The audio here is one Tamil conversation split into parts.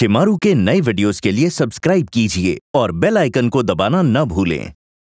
शिमारू के नए वीडियोस के लिए सब्सक्राइब कीजिए और बेल आइकन को दबाना न भूलें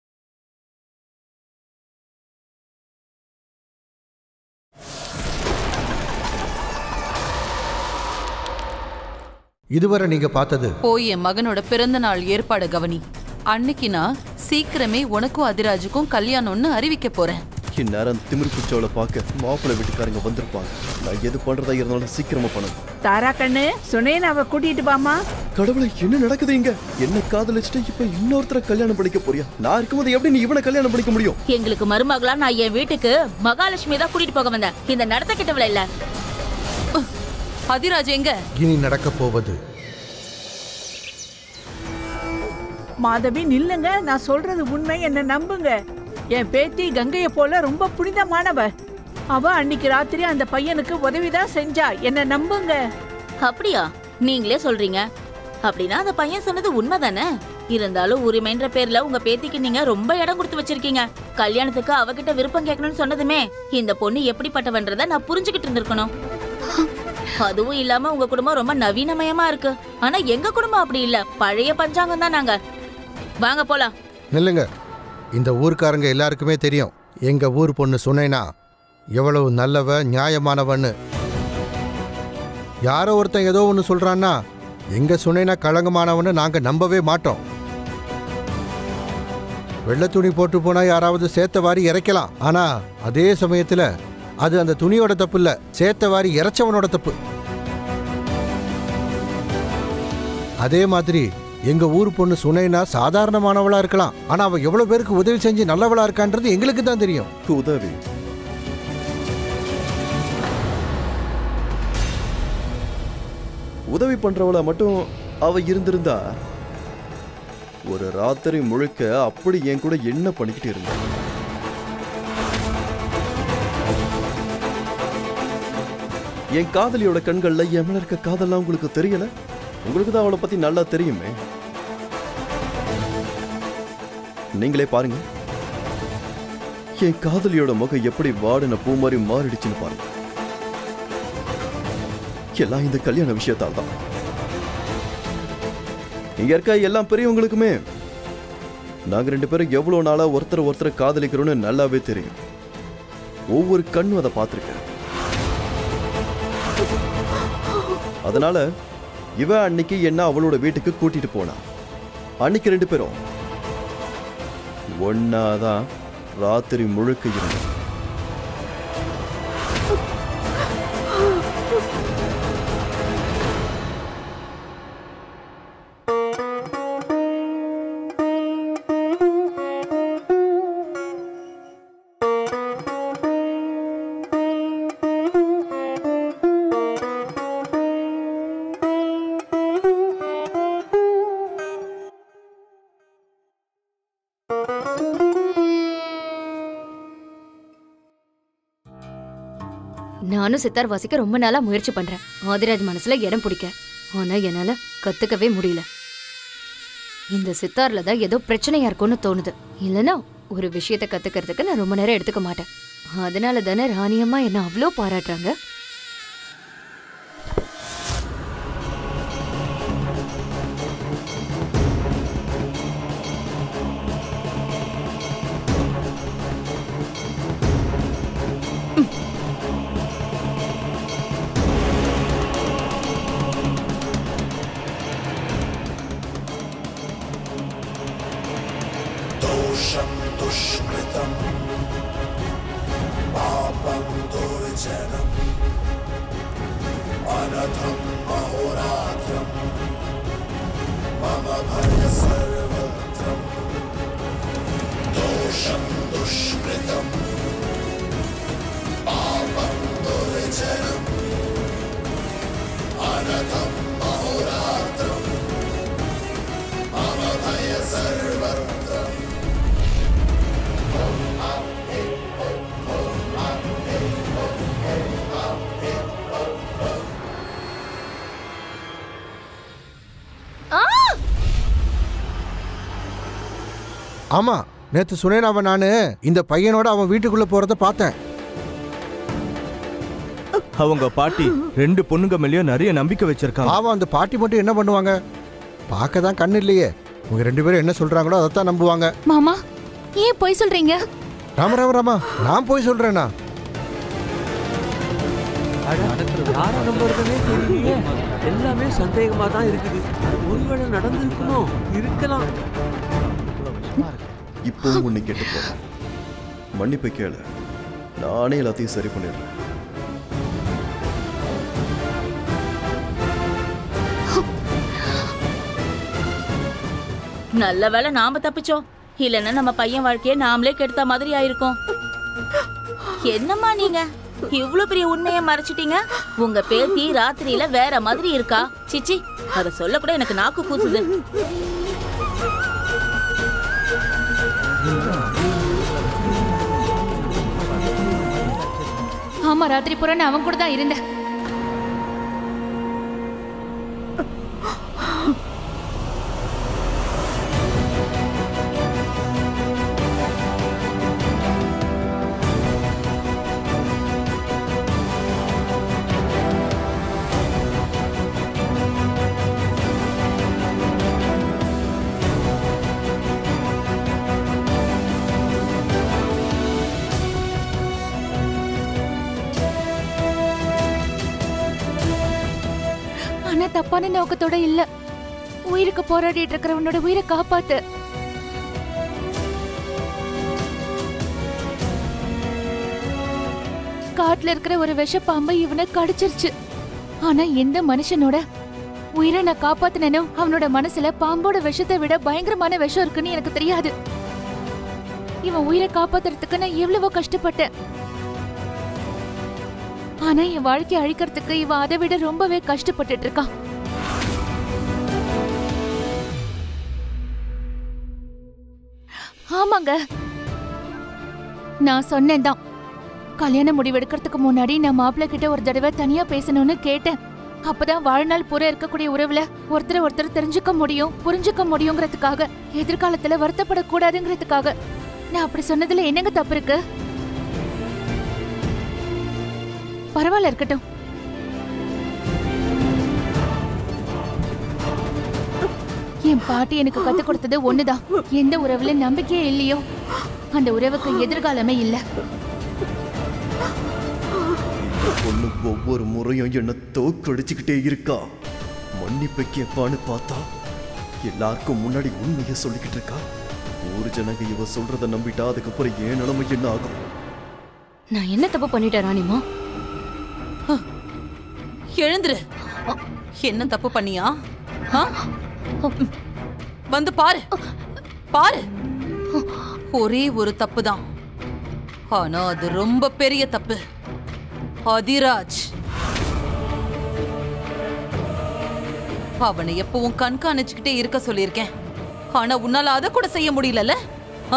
இதுவரை நீங்க பார்த்தது போய் என் மகனோட பிறந்த நாள் ஏற்பாடு கவனி அன்னைக்கு நான் சீக்கிரமே உனக்கும் அதிராஜுக்கும் கல்யாணம்னு அறிவிக்க போறேன் இந்நேரம் திமிரு பிச்சோல பார்க்க மாப்பிள்ளை வீட்டுக்காரங்க வந்திருப்பாங்க நான் எது பண்றதா இருந்தாலும் சீக்கிரமா பண்ணணும் தாரா கண்ணு சுனேனாவை கூட்டிட்டு வாமா கடவுளை என்ன நடக்குது இங்க என்ன காதலிச்சுட்டு இப்ப இன்னொருத்தர கல்யாணம் பண்ணிக்க போறியா நான் இருக்கும்போது எப்படி நீ இவனை கல்யாணம் பண்ணிக்க முடியும் எங்களுக்கு மருமகளா நான் என் வீட்டுக்கு மகாலட்சுமி தான் கூட்டிட்டு போக வந்தேன் இந்த நடத்த கிட்டவள இல்ல அதிராஜ் எங்க இனி நடக்க போவது மாதவி நில்லுங்க நான் சொல்றது உண்மை என்ன நம்புங்க என் பேத்தி கங்கைய போல ரொம்ப புனிதமானவ அவ அன்னைக்கு ராத்திரி அந்த பையனுக்கு உதவிதான் செஞ்சா என்ன நம்புங்க அப்படியா நீங்களே சொல்றீங்க அப்படின்னா அந்த பையன் சொன்னது உண்மைதானே இருந்தாலும் உரிமைன்ற பேர்ல உங்க பேத்திக்கு நீங்க ரொம்ப இடம் கொடுத்து வச்சிருக்கீங்க கல்யாணத்துக்கு அவகிட்ட விருப்பம் கேட்கணும்னு சொன்னதுமே இந்த பொண்ணு எப்படிப்பட்டவன்றத நான் புரிஞ்சுகிட்டு இருந்திருக்கணும் அதுவும் இல்லாம உங்க குடும்பம் ரொம்ப நவீனமயமா இருக்கு ஆனா எங்க குடும்பம் அப்படி இல்ல பழைய பஞ்சாங்கம் தான் நாங்க வாங்க போலாம் நில்லுங்க இந்த ஊர்க்காரங்க எல்லாருக்குமே தெரியும் எங்க ஊர் பொண்ணு சுனைனா எவ்வளவு நல்லவ நியாயமானவன்னு யாரோ ஒருத்தன் ஏதோ ஒன்று சொல்றான்னா எங்க சுனைனா களங்கமானவன்னு நாங்க நம்பவே மாட்டோம் வெள்ளை துணி போட்டு போனா யாராவது சேத்த வாரி இறைக்கலாம் ஆனா அதே சமயத்துல அது அந்த துணியோட தப்பு இல்ல சேத்த வாரி இறைச்சவனோட தப்பு அதே மாதிரி எங்க ஊர் பொண்ணு சுனைனா சாதாரணமானவளா இருக்கலாம் ஆனா அவ எவ்வளவு பேருக்கு உதவி செஞ்சு நல்லவளா இருக்கான்றது எங்களுக்கு தான் தெரியும் உதவி உதவி பண்றவள மட்டும் அவ இருந்திருந்தா ஒரு ராத்திரி முழுக்க அப்படி என் கூட என்ன பண்ணிக்கிட்டு இருந்தா என் காதலியோட கண்கள்ல என் மேல இருக்க காதல்லாம் உங்களுக்கு தெரியல உங்களுக்கு தான் அவளை பத்தி நல்லா தெரியுமே நீங்களே பாருங்க என் காதலியோட முகம் எப்படி வாடின பூ மாதிரி மாறிடுச்சுன்னு பாருங்க எல்லாம் இந்த கல்யாண விஷயத்தால் தான் இங்க இருக்க எல்லாம் பெரியவங்களுக்குமே நாங்க ரெண்டு பேரும் எவ்வளவு நாளா ஒருத்தர் ஒருத்தர் காதலிக்கிறோம்னு நல்லாவே தெரியும் ஒவ்வொரு கண்ணும் அதை பார்த்துருக்கேன் அதனால இவ அன்னைக்கு என்ன அவளோட வீட்டுக்கு கூட்டிட்டு போனா அன்னைக்கு ரெண்டு பேரும் ஒன்னாதான் ராத்திரி முழுக்க இருந்தோம் நானும் சித்தார் வாசிக்க ரொம்ப நாளா முயற்சி பண்றேன் ஆதிராஜ் மனசுல இடம் பிடிக்க ஆனா என்னால கத்துக்கவே முடியல இந்த சித்தார்ல தான் ஏதோ பிரச்சனையா இருக்கும்னு தோணுது இல்லனா ஒரு விஷயத்த கத்துக்கிறதுக்கு நான் ரொம்ப நேரம் எடுத்துக்க மாட்டேன் அதனால தானே ராணியம்மா என்ன அவ்வளோ பாராட்டுறாங்க ஆமா நேத்து சுனேனாவை நானு இந்த பையனோட அவன் வீட்டுக்குள்ள போறத பார்த்தேன் அவங்க பாட்டி ரெண்டு பொண்ணுங்க மேலயும் நிறைய நம்பிக்கை வச்சிருக்காங்க பாவம் அந்த பாட்டி மட்டும் என்ன பண்ணுவாங்க பார்க்க தான் கண்ணு இல்லையே உங்க ரெண்டு பேரும் என்ன சொல்றாங்களோ அதைத்தான் நம்புவாங்க மாமா ஏன் பொய் சொல்றீங்க ராம ராம ராமா நான் போய் சொல்றேனா யாரை நம்புறதுனே தெரியலையே எல்லாமே சந்தேகமா தான் இருக்குது ஒருவேளை நடந்திருக்குமோ இருக்கலாம் இப்போவும் உன்னை கேட்டு போறேன் மன்னிப்பு கேளு நானே எல்லாத்தையும் சரி பண்ணிடுறேன் நல்ல வேளை நாம தப்பிச்சோம் இல்லைன்னா நம்ம பையன் வாழ்க்கைய நாமளே கெடுத்த மாதிரி ஆயிருக்கும் என்னம்மா நீங்க இவ்ளோ பெரிய உண்மையை மறைச்சிட்டீங்க உங்க பேத்தி ராத்திரியில வேற மாதிரி இருக்கா சிச்சி அத சொல்ல கூட எனக்கு நாக்கு கூசுது ஆமா ராத்திரி பூரா நான் அவன் கூட தான் இருந்தேன் ஆனா தப்பான நோக்கத்தோட இல்ல உயிருக்கு போராடிட்டு இருக்கிறவனோட உயிரை காப்பாத்து காட்டுல இருக்கிற ஒரு விஷ பாம்பை இவனை கடிச்சிருச்சு ஆனா எந்த மனுஷனோட உயிரை நான் காப்பாத்தினோ அவனோட மனசுல பாம்போட விஷத்தை விட பயங்கரமான விஷம் இருக்குன்னு எனக்கு தெரியாது இவன் உயிரை காப்பாத்துறதுக்கு நான் எவ்வளவோ கஷ்டப்பட்டேன் ஆனா என் வாழ்க்கையை அழிக்கிறதுக்கு இவன் அதை விட ரொம்பவே கஷ்டப்பட்டுட்டு இருக்கான் ஆமாங்க நான் சொன்னேன் தான் கல்யாண முடிவெடுக்கிறதுக்கு முன்னாடி நான் மாப்பிள்ளை கிட்ட ஒரு தடவை தனியா பேசணும்னு கேட்டேன் அப்பதான் வாழ்நாள் பூரா இருக்கக்கூடிய உறவுல ஒருத்தர் ஒருத்தர் தெரிஞ்சுக்க முடியும் புரிஞ்சுக்க முடியுங்கிறதுக்காக எதிர்காலத்துல வருத்தப்படக்கூடாதுங்கிறதுக்காக நான் அப்படி சொன்னதுல என்னங்க தப்பு இருக்கு பரவாயில்ல இருக்கட்டும் என் பாட்டி எனக்கு கத்து கொடுத்தது ஒண்ணுதான் எந்த உறவுல நம்பிக்கையே இல்லையோ அந்த உறவுக்கு எதிர்காலமே இல்ல பொண்ணு ஒவ்வொரு முறையும் என்ன தோக்கடிச்சுக்கிட்டே இருக்கா மன்னிப்பு கேட்பான்னு பார்த்தா எல்லாருக்கும் முன்னாடி உண்மையை சொல்லிக்கிட்டு இருக்கா ஊர் ஜனங்க இவ சொல்றத நம்பிட்டா அதுக்கப்புறம் ஏன் நிலைமை என்ன ஆகும் நான் என்ன தப்பு பண்ணிட்டேன் ராணிமா எழுந்துரு என்ன தப்பு பண்ணியா ஆ? வந்து பாரு பாரு ஒரே ஒரு தப்பு தான் ஆனா அது ரொம்ப பெரிய தப்பு அதிராஜ் அவனை எப்பவும் கண்காணிச்சுக்கிட்டே இருக்க சொல்லியிருக்கேன் ஆனா உன்னால அதை கூட செய்ய முடியலல்ல ஆ?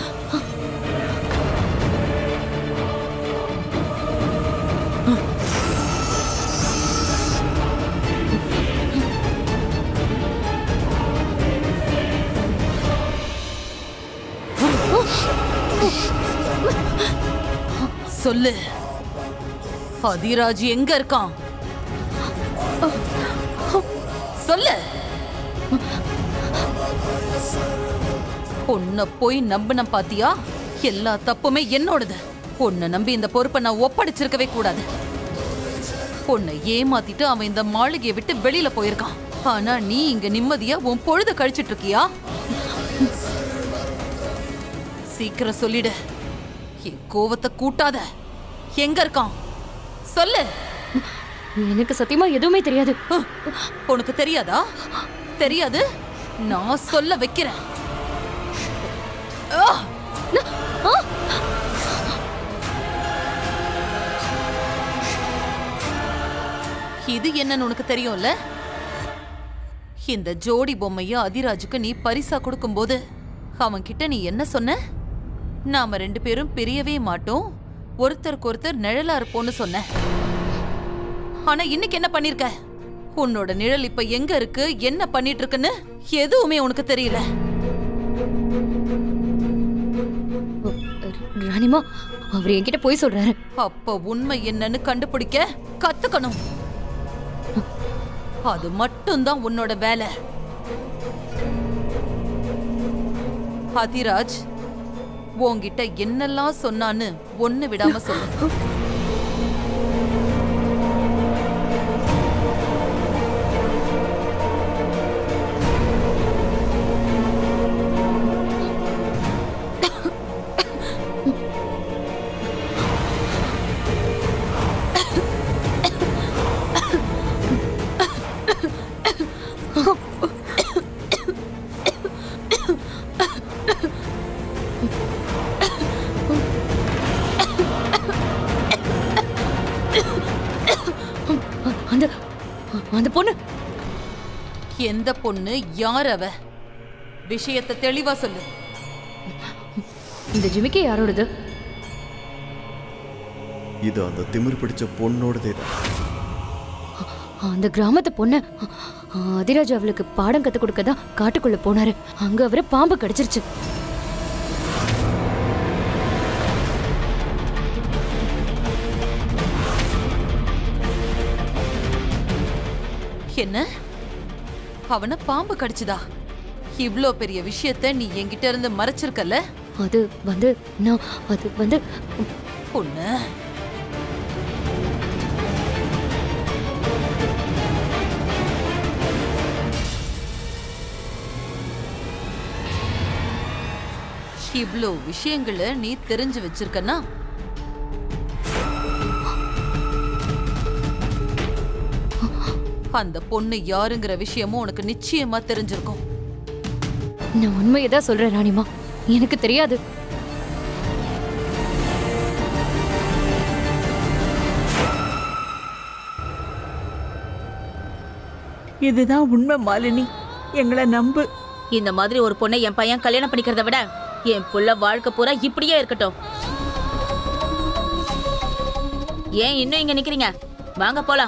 சொல்லு அதிராஜ் எங்க இருக்கான் சொல்லு உன்னை போய் நம்பின பாத்தியா எல்லா தப்புமே என்னோடது உன்னை நம்பி இந்த பொறுப்பை நான் ஒப்படைச்சிருக்கவே கூடாது உன்னை ஏமாத்திட்டு அவன் இந்த மாளிகையை விட்டு வெளியில போயிருக்கான் ஆனா நீ இங்க நிம்மதியா உன் பொழுத கழிச்சிட்டு இருக்கியா சீக்கிரம் சொல்லிடு என் கோவத்தை கூட்டாத எங்க இருக்கான் சொல்லு எனக்கு சத்தியமா எதுவுமே தெரியாது ஹ், உனக்கு தெரியாதா தெரியாது நான் சொல்ல வைக்கிறேன் ஆ! இது என்னன்னு உனக்கு தெரியும்ல இந்த ஜோடி பொம்மைய அதிராஜுக்கு நீ பரிசா கொடுக்கும்போது அவன் கிட்ட நீ என்ன சொன்ன நாம ரெண்டு பேரும் பிரியவே மாட்டோம் ஒருத்தருக்கு ஒருத்தர் நிழலா இருப்போம்னு சொன்ன ஆனா இன்னைக்கு என்ன பண்ணிருக்க உன்னோட நிழல் இப்ப எங்க இருக்கு என்ன பண்ணிட்டு இருக்குன்னு எதுவுமே உனக்கு தெரியல ராணிமா அவர் என்கிட்ட போய் சொல்றாரு அப்ப உண்மை என்னன்னு கண்டுபிடிக்க கத்துக்கணும் அது மட்டும்தான் உன்னோட வேலை அதிராஜ் உன்கிட்ட என்னெல்லாம் சொன்னான்னு ஒண்ணு விடாம சொல்லு அந்த அந்த பொண்ணு எந்த பொண்ணு யார் அவ விஷயத்தை தெளிவா சொல்லு இந்த ஜிமிக்கி யாரோடது இது அந்த திமிர் பிடிச்ச பொண்ணோடதே தான் அந்த கிராமத்து பொண்ணு அதிராஜ் அவளுக்கு பாடம் கத்து கொடுக்க தான் காட்டுக்குள்ள போனாரு அங்க அவரை பாம்பு கடிச்சிருச்சு என்ன அவன பாம்பு கடிச்சுதா இவ்ளோ பெரிய விஷயத்த நீ என்கிட்ட இருந்து மறைச்சிருக்கல அது வந்து நான் அது வந்து பொண்ணு இவ்ளோ விஷயங்களை நீ தெரிஞ்சு வச்சிருக்கனா அந்த பொண்ணு யாருங்கிற விஷயமும் உனக்கு நிச்சயமா தெரிஞ்சிருக்கும் நான் உண்மையை தான் சொல்றேன் ராணிமா எனக்கு தெரியாது இதுதான் உண்மை மாலினி எங்களை நம்பு இந்த மாதிரி ஒரு பொண்ணை என் பையன் கல்யாணம் பண்ணிக்கிறத விட என் புள்ள வாழ்க்கை பூரா இப்படியே இருக்கட்டும் ஏன் இன்னும் இங்க நிக்கிறீங்க வாங்க போலாம்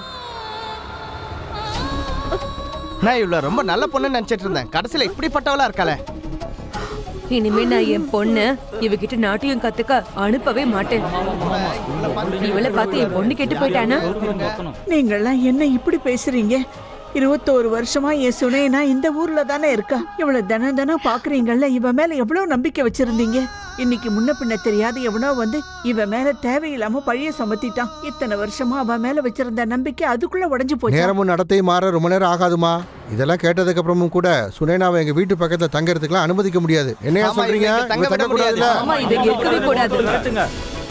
நான் இவ்வளவு ரொம்ப நல்ல பொண்ணுன்னு நினைச்சிட்டு இருந்தேன் கடைசியில இப்படிப்பட்டவளா இருக்காளே இனிமே நான் என் பொண்ண இவகிட்ட நாட்டியம் கத்துக்க அனுப்பவே மாட்டேன் இவளை பார்த்து என் பொண்ணு கெட்டு போயிட்டானா நீங்கள்லாம் என்ன இப்படி பேசுறீங்க இருபத்தோரு வருஷமா என் சுனைனா இந்த ஊர்ல தானே இருக்கா இவளை தினம் தினம் பாக்குறீங்கல்ல இவ மேல எவ்வளவு நம்பிக்கை வச்சிருந்தீங்க இன்னைக்கு முன்ன பின்ன தெரியாத எவனோ வந்து இவ மேல தேவையில்லாம பழிய சுமத்திட்டான் இத்தனை வருஷமா அவ மேல வச்சிருந்த நம்பிக்கை அதுக்குள்ள உடைஞ்சு போச்சு நேரமும் நடத்தையும் மாற ரொம்ப நேரம் ஆகாதுமா இதெல்லாம் கேட்டதுக்கு அப்புறமும் கூட சுனேனாவை எங்க வீட்டு பக்கத்துல தங்கறதுக்குலாம் அனுமதிக்க முடியாது என்னையா ஆமா, சொல்றீங்க இவங்க தங்க இவங்க விட முடியாது. தங்கக்கூடாதுல்ல? ஆமா இவங்க இருக்கவே கூடாது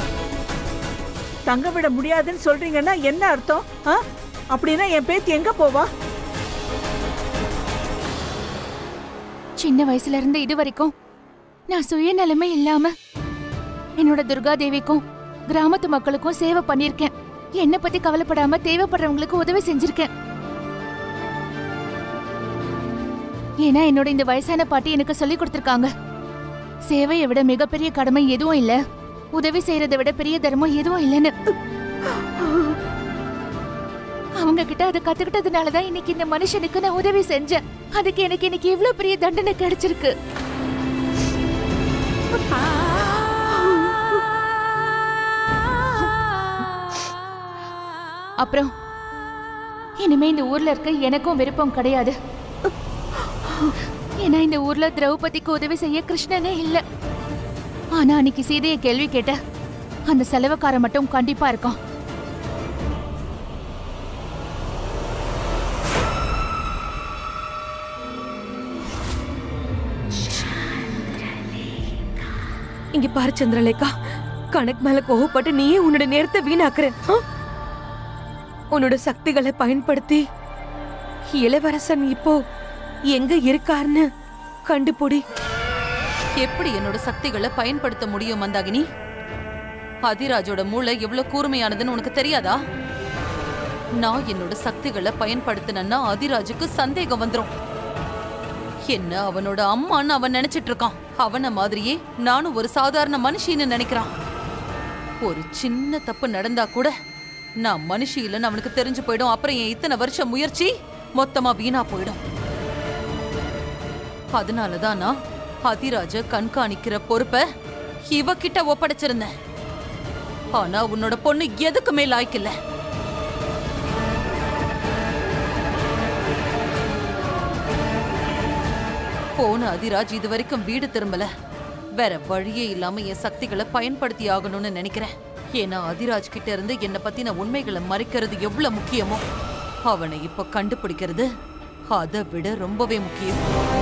தங்க விட முடியாதுன்னு சொல்றீங்கன்னா என்ன அர்த்தம் ஆ? அப்படின்னா என் பேத்தி எங்க போவா சின்ன வயசுல இருந்து இது வரைக்கும் நான் சுயநலமே இல்லாம என்னோட துர்கா தேவிக்கும் கிராமத்து மக்களுக்கும் சேவை பண்ணிருக்கேன் என்ன பத்தி கவலைப்படாம தேவைப்படுறவங்களுக்கு உதவி செஞ்சிருக்கேன் ஏன்னா என்னோட இந்த வயசான பாட்டி எனக்கு சொல்லி கொடுத்திருக்காங்க சேவையை விட மிகப்பெரிய கடமை எதுவும் இல்ல உதவி செய்யறதை விட பெரிய தர்மம் எதுவும் இல்லைன்னு அவங்க கிட்ட அதை கத்துக்கிட்டதுனாலதான் இன்னைக்கு இந்த மனுஷனுக்கு நான் உதவி செஞ்சேன் அதுக்கு எனக்கு இன்னைக்கு இவ்ளோ பெரிய தண்டனை கிடைச்சிருக்கு அப்புறம் இனிமே இந்த ஊர்ல இருக்க எனக்கும் விருப்பம் கிடையாது ஏன்னா இந்த ஊர்ல திரௌபதிக்கு உதவி செய்ய கிருஷ்ணனே இல்ல ஆனா அன்னைக்கு சீதையை கேள்வி கேட்ட அந்த செலவுக்காரன் மட்டும் கண்டிப்பா இருக்கான் இங்க பாரு சந்திரலேகா கணக்கு மேல கோவப்பட்டு நீயே உன்னோட நேரத்தை வீணாக்குற ஆ? உன்னோட சக்திகளை பயன்படுத்தி இளவரசன் இப்போ எங்க இருக்காருன்னு கண்டுபிடி எப்படி என்னோட சக்திகளை பயன்படுத்த முடியும் மந்தாகினி அதிராஜோட மூளை எவ்வளவு கூர்மையானதுன்னு உனக்கு தெரியாதா நான் என்னோட சக்திகளை பயன்படுத்தினேன்னா அதிராஜுக்கு சந்தேகம் வந்துரும் என்ன அவனோட அம்மான்னு அவன் நினைச்சிட்டு இருக்கான் அவன மாதிரியே நானும் ஒரு சாதாரண மனுஷின்னு நினைக்கிறான் ஒரு சின்ன தப்பு நடந்தா கூட நான் மனுஷி இல்லைன்னு அவனுக்கு தெரிஞ்சு போயிடும் அப்புறம் என் இத்தனை வருஷம் முயற்சி மொத்தமா வீணா போயிடும் அதனாலதான் நான் அதிராஜ கண்காணிக்கிற பொறுப்பை இவகிட்ட ஒப்படைச்சிருந்தேன் ஆனா உன்னோட பொண்ணு எதுக்குமே லாய்க்கில்ல போன அதிராஜ் இது வரைக்கும் வீடு திரும்பல வேற வழியே இல்லாம என் சக்திகளை பயன்படுத்தி ஆகணும்னு நினைக்கிறேன் ஏன்னா அதிராஜ் கிட்ட இருந்து என்னை பத்தின உண்மைகளை மறைக்கிறது எவ்வளவு முக்கியமோ அவனை இப்ப கண்டுபிடிக்கிறது அதை விட ரொம்பவே முக்கியம்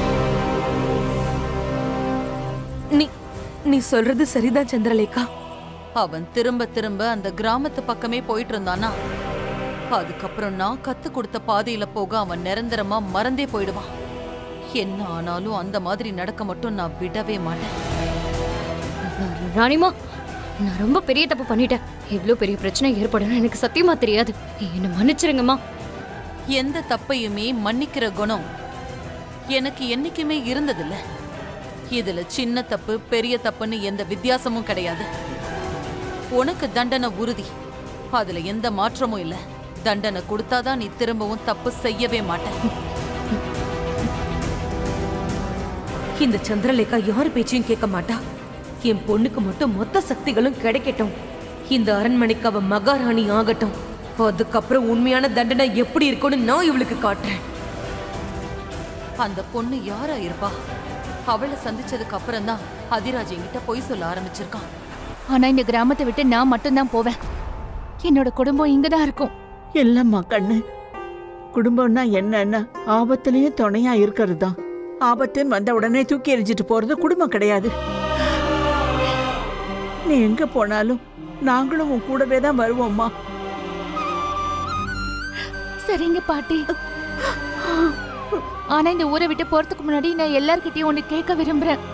நீ நீ சொல்றது சரிதான் சந்திரலேகா அவன் திரும்ப திரும்ப அந்த கிராமத்து பக்கமே போயிட்டு இருந்தானா அதுக்கப்புறம் நான் கத்து கொடுத்த பாதையில போக அவன் நிரந்தரமா மறந்தே போயிடுவான் என்ன ஆனாலும் அந்த மாதிரி நடக்க மட்டும் நான் விடவே மாட்டேன் ராணிமா நான் ரொம்ப பெரிய தப்பு பண்ணிட்டேன் இவ்ளோ பெரிய பிரச்சனை ஏற்படும் எனக்கு சத்தியமா தெரியாது என்ன மன்னிச்சிருங்கம்மா எந்த தப்பையுமே மன்னிக்கிற குணம் எனக்கு என்னைக்குமே இருந்ததில்ல இதுல சின்ன தப்பு பெரிய தப்புன்னு எந்த வித்தியாசமும் கிடையாது உனக்கு தண்டனை உறுதி அதுல எந்த மாற்றமும் இல்ல தண்டனை கொடுத்தாதான் நீ திரும்பவும் தப்பு செய்யவே மாட்ட இந்த சந்திரலேகா யார் பேச்சையும் கேட்க மாட்டா என் பொண்ணுக்கு மட்டும் மொத்த சக்திகளும் கிடைக்கட்டும் இந்த அரண்மனைக்கு அவ மகாராணி ஆகட்டும் அதுக்கப்புறம் உண்மையான தண்டனை எப்படி இருக்கும்னு நான் இவளுக்கு காட்டுறேன் அந்த பொண்ணு யாரா இருப்பா அவளை சந்திச்சதுக்கு அப்புறம் தான் அதிராஜ் என்கிட்ட பொய் சொல்ல ஆரம்பிச்சிருக்கான் ஆனா இந்த கிராமத்தை விட்டு நான் மட்டும்தான் போவேன் என்னோட குடும்பம் இங்கதான் இருக்கும் இல்லம்மா கண்ணு குடும்பம்னா என்னன்னா ஆபத்துலயும் துணையா இருக்கிறது தான் ஆபத்துன்னு வந்த உடனே தூக்கி எறிஞ்சிட்டு போறது குடும்பம் கிடையாது நீ எங்க போனாலும் நாங்களும் உன் கூடவே தான் வருவோம்மா சரிங்க பாட்டி ஆனா இந்த ஊரை விட்டு போறதுக்கு முன்னாடி நான் எல்லார்கிட்டயும் ஒண்ணு கேட்க விரும்புறேன்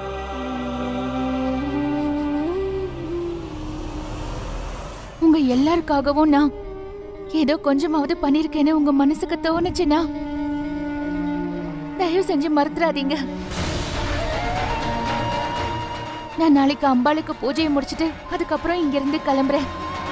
உங்க எல்லாருக்காகவும் நான் ஏதோ கொஞ்சமாவது பண்ணிருக்கேன்னு உங்க மனசுக்கு தோணுச்சுன்னா தயவு செஞ்சு மறந்துடாதீங்க நான் நாளைக்கு அம்பாளுக்கு பூஜையை முடிச்சிட்டு அதுக்கப்புறம் இங்க இருந்து கிளம்புறேன்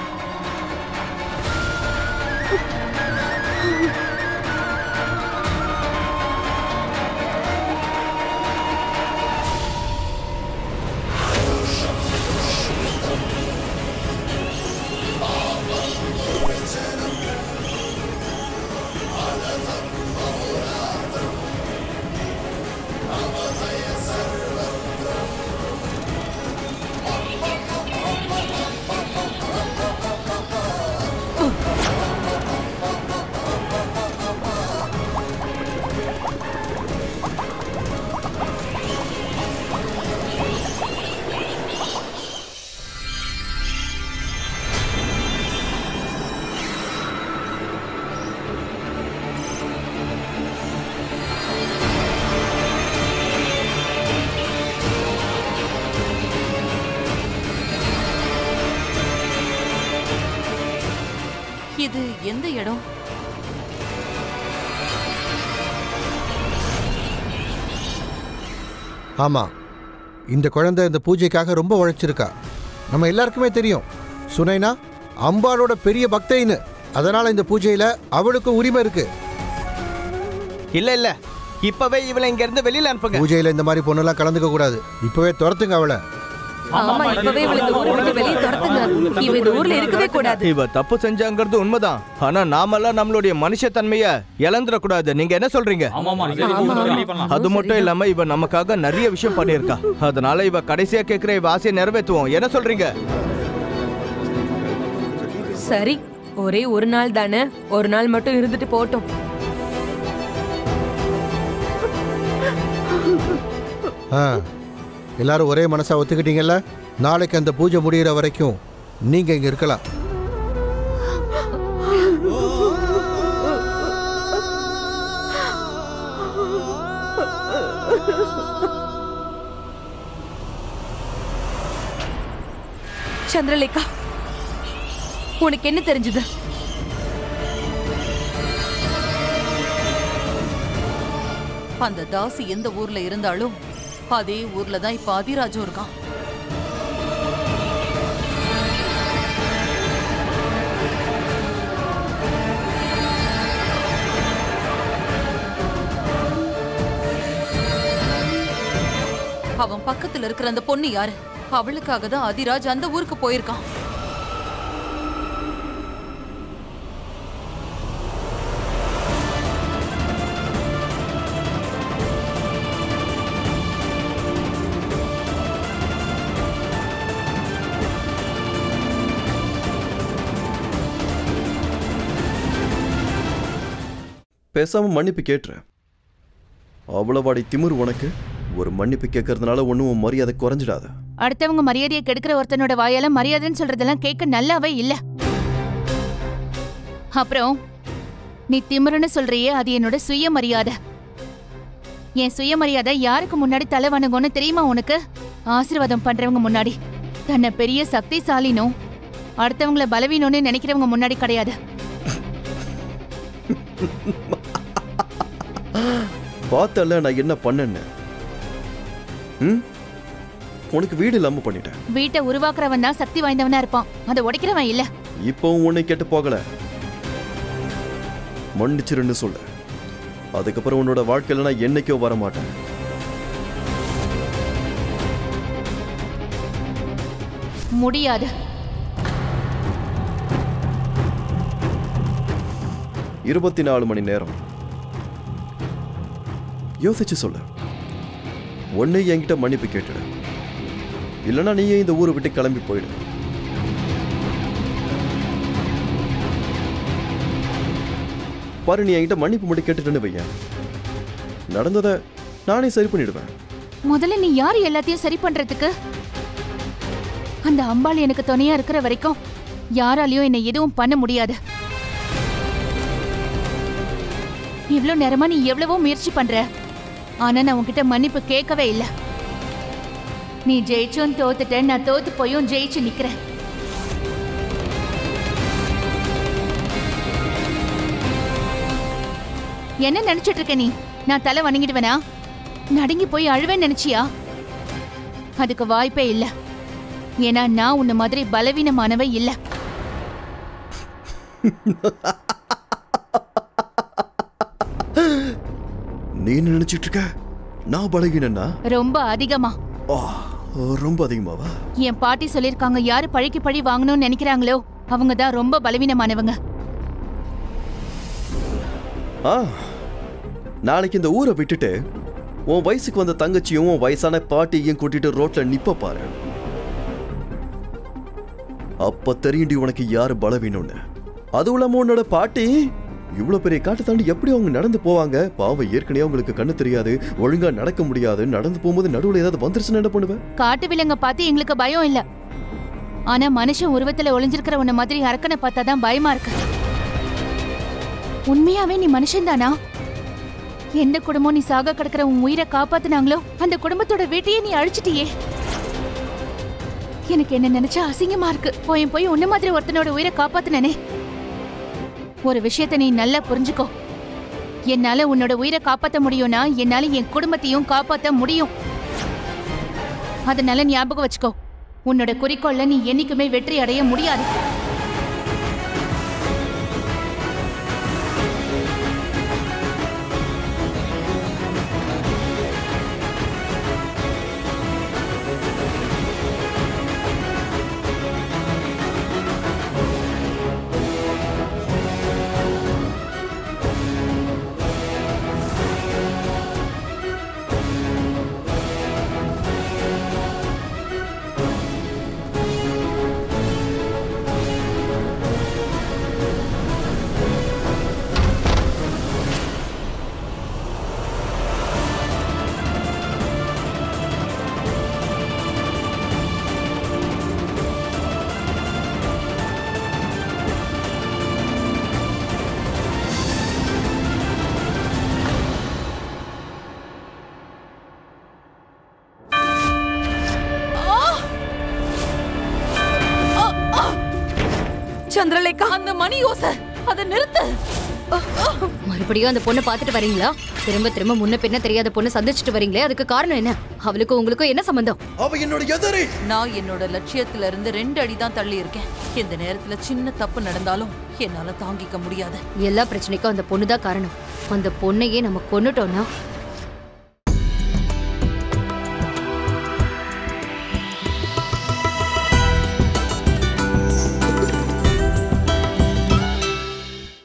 இது எந்த இடம் ஆமா இந்த குழந்தை இந்த பூஜைக்காக ரொம்ப உழைச்சிருக்கா நம்ம எல்லாருக்குமே தெரியும் சுனைனா அம்பாளோட பெரிய பக்தைன்னு அதனால இந்த பூஜையில அவளுக்கும் உரிமை இருக்கு இல்ல இல்ல இப்பவே இவளை இங்க இருந்து வெளியில அனுப்புங்க பூஜையில இந்த மாதிரி பொண்ணெல்லாம் கலந்துக்க கூடாது இப்பவே துரத்துங்க அவளை ஆமா இப்பவே இவளை இந்த ஊரை விட்டு வெளியே துரத்துங்க இவ இந்த ஊர்ல இருக்கவே கூடாது இவ தப்பு செஞ்சாங்கிறது உண்மைதான் ஆனா நாமெல்லாம் நம்மளுடைய மனுஷத்தன்மைய இழந்துடக்கூடாது நீங்க என்ன சொல்றீங்க அது மட்டும் இல்லாம இவ நமக்காக நிறைய விஷயம் பண்ணியிருக்கா அதனால இவ கடைசியா கேக்குற இவ ஆசையை நிறைவேற்றுவோம் என்ன சொல்றீங்க சரி ஒரே ஒரு நாள் தானே ஒரு நாள் மட்டும் இருந்துட்டு போட்டும் ஆ எல்லாரும் ஒரே மனசா ஒத்துக்கிட்டீங்கல்ல நாளைக்கு அந்த பூஜை முடியிற வரைக்கும் நீங்க இங்க இருக்கலாம் சந்திரலேகா உனக்கு என்ன தெரிஞ்சது அந்த தாசி எந்த ஊர்ல இருந்தாலும் அதே ஊர்ல தான் இப்ப அதிராஜும் இருக்கான் அவன் பக்கத்துல இருக்கிற அந்த பொண்ணு யாரு அவளுக்காக தான் அதிராஜ் அந்த ஊருக்கு போயிருக்கான் பேசாம மன்னிப்பு கேட்டுரு அவ்வளவாடி திமிரு உனக்கு ஒரு மன்னிப்பு கேட்கறதுனால ஒன்றும் உன் மரியாதை குறைஞ்சிடாத அடுத்தவங்க மரியாதையை கெடுக்கிற ஒருத்தனோட வாயால மரியாதைன்னு சொல்றதெல்லாம் கேட்க நல்லாவே இல்ல அப்புறம் நீ திமிருன்னு சொல்றியே அது என்னோட சுயமரியாதை என் சுயமரியாதை யாருக்கு முன்னாடி தலை வணங்கும்னு தெரியுமா உனக்கு ஆசீர்வாதம் பண்றவங்க முன்னாடி தன்னை பெரிய சக்திசாலினும் அடுத்தவங்கள பலவீனம்னு நினைக்கிறவங்க முன்னாடி கிடையாது பார்த்தல நான் என்ன பண்ணேன்னு ம் உனக்கு வீடு இல்லாம பண்ணிட்டேன் வீட்டை உருவாக்குறவன் தான் சக்தி வாய்ந்தவனா இருப்பான் அதை உடைக்கிறவன் இல்ல இப்பவும் உன்னை கேட்டு போகல மன்னிச்சிருன்னு சொல்லு அதுக்கப்புறம் உன்னோட வாழ்க்கையில நான் என்னைக்கோ வர மாட்டேன் முடியாது இருபத்தி நாலு மணி நேரம் யோசிச்சு சொல்லு ஒண்ணு என்கிட்ட மன்னிப்பு கேட்டுடு இல்லைன்னா நீயே இந்த ஊரை விட்டு கிளம்பி போயிடு பாரு நீ என்கிட்ட மன்னிப்பு மட்டும் கேட்டுட்டுன்னு வையேன் நடந்ததை நானே சரி பண்ணிடுவேன் முதல்ல நீ யார் எல்லாத்தையும் சரி பண்றதுக்கு அந்த அம்பாள் எனக்கு துணையா இருக்கிற வரைக்கும் யாராலையும் என்னை எதுவும் பண்ண முடியாது இவ்ளோ நேரமா நீ எவ்வளவோ முயற்சி பண்ற ஆனா நான் உன்கிட்ட மன்னிப்பு கேட்கவே இல்ல நீ ஜெயிச்சும் தோத்துட்ட நான் தோத்து போயும் ஜெயிச்சு நிக்கிறேன் என்ன நினைச்சிட்டு இருக்க நீ நான் தலை வணங்கிடுவேனா நடுங்கி போய் அழுவேன்னு நினைச்சியா அதுக்கு வாய்ப்பே இல்ல ஏன்னா நான் உன்ன மாதிரி பலவீனமானவ இல்ல நீ என்ன நினைச்சிட்டு இருக்க நான் பழகினேன்னா ரொம்ப அதிகமா ஆ, ரொம்ப அதிகமாவா என் பாட்டி சொல்லிருக்காங்க யாரு பழிக்கு பழி வாங்கணும்னு நினைக்கிறாங்களோ அவங்க தான் ரொம்ப பலவீனமானவங்க ஆ நாளைக்கு இந்த ஊரை விட்டுட்டு உன் வயசுக்கு வந்த தங்கச்சியும் உன் வயசான பாட்டியையும் கூட்டிட்டு ரோட்ல நிப்ப பாரு அப்ப தெரியுண்டி உனக்கு யாரு பலவீனம்னு அதுவும் இல்லாம உன்னோட பாட்டி இவ்வளவு பெரிய காட்டு தாண்டி எப்படி அவங்க நடந்து போவாங்க பாவம் ஏற்கனவே அவங்களுக்கு கண்ணு தெரியாது ஒழுங்கா நடக்க முடியாது நடந்து போகும்போது நடுவுல ஏதாவது வந்துருச்சுன்னு என்ன பண்ணுவேன் காட்டு விலங்க பார்த்து எங்களுக்கு பயம் இல்ல ஆனா மனுஷன் உருவத்துல ஒளிஞ்சிருக்கிற உன்ன மாதிரி அரக்கனை பார்த்தாதான் பயமா இருக்கு உண்மையாவே நீ மனுஷன்தானா எந்த குடும்பம் நீ சாக கிடக்கிற உன் உயிரை காப்பாத்துனாங்களோ அந்த குடும்பத்தோட வீட்டையே நீ அழிச்சிட்டியே எனக்கு என்ன நினைச்சா அசிங்கமா இருக்கு போய் போய் உன்ன மாதிரி ஒருத்தனோட உயிரை காப்பாத்துனனே ஒரு விஷயத்த நீ நல்லா புரிஞ்சுக்கோ என்னால உன்னோட உயிரை காப்பாத்த முடியும்னா என்னால என் குடும்பத்தையும் காப்பாத்த முடியும் அதனால ஞாபகம் வச்சுக்கோ உன்னோட குறிக்கோள்ல நீ என்னைக்குமே வெற்றி அடைய முடியாது சந்திரலேகா அந்த மணி யோசை அதை நிறுத்து மறுபடியும் அந்த பொண்ணை பார்த்துட்டு வரீங்களா திரும்ப திரும்ப முன்ன பின்ன தெரியாத பொண்ணை சந்திச்சுட்டு வரீங்களே அதுக்கு காரணம் என்ன அவளுக்கும் உங்களுக்கும் என்ன சம்பந்தம் அவ என்னோட எதிரி நான் என்னோட லட்சியத்துல இருந்து ரெண்டு அடி தான் தள்ளி இருக்கேன் இந்த நேரத்துல சின்ன தப்பு நடந்தாலும் என்னால தாங்கிக்க முடியாது எல்லா பிரச்சனைக்கும் அந்த பொண்ணு தான் காரணம் அந்த பொண்ணையே நம்ம கொன்னுட்டோம்னா